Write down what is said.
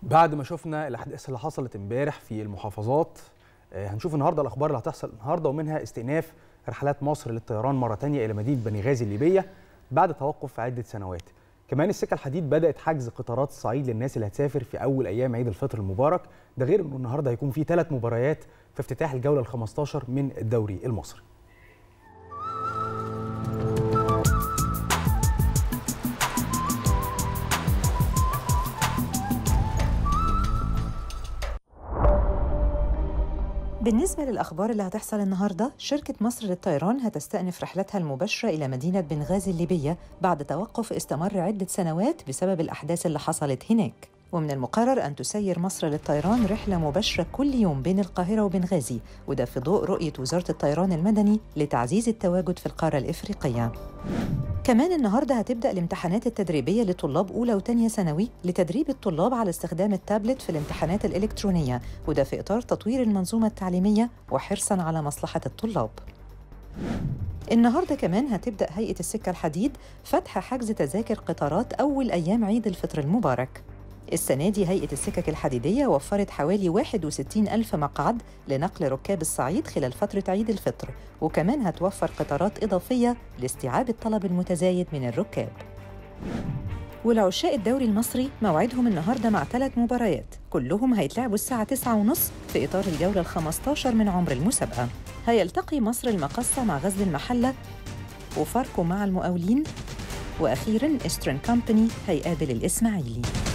بعد ما شفنا الاحداث اللي حصلت امبارح في المحافظات آه، هنشوف النهارده الاخبار اللي هتحصل النهارده ومنها استئناف رحلات مصر للطيران مره ثانيه الى مدينه بني غازي الليبيه بعد توقف عده سنوات كمان السكه الحديد بدات حجز قطارات الصعيد للناس اللي هتسافر في اول ايام عيد الفطر المبارك ده غير انه النهارده هيكون في ثلاث مباريات في افتتاح الجوله ال 15 من الدوري المصري بالنسبة للأخبار اللي هتحصل النهاردة شركة مصر للطيران هتستأنف رحلتها المباشرة إلى مدينة بنغازي الليبية بعد توقف استمر عدة سنوات بسبب الأحداث اللي حصلت هناك ومن المقرر أن تسير مصر للطيران رحلة مباشرة كل يوم بين القاهرة وبنغازي وده في ضوء رؤية وزارة الطيران المدني لتعزيز التواجد في القارة الإفريقية كمان النهاردة هتبدأ الامتحانات التدريبية لطلاب أولى وتانية ثانوي لتدريب الطلاب على استخدام التابلت في الامتحانات الإلكترونية وده في إطار تطوير المنظومة التعليمية وحرصاً على مصلحة الطلاب النهارده كمان هتبدأ هيئة السكة الحديد فتح حجز تذاكر قطارات أول أيام عيد الفطر المبارك السنة دي هيئة السكك الحديدية وفرت حوالي 61 ألف مقعد لنقل ركاب الصعيد خلال فترة عيد الفطر وكمان هتوفر قطارات إضافية لاستيعاب الطلب المتزايد من الركاب والعشاء الدوري المصري موعدهم النهارده مع ثلاث مباريات كلهم هيتلعبوا الساعة 9:30 في إطار الجولة ال 15 من عمر المسابقة هيلتقي مصر المقصة مع غزل المحلة وفاركو مع المقاولين وأخيراً إسترن كامباني هيقابل الإسماعيلي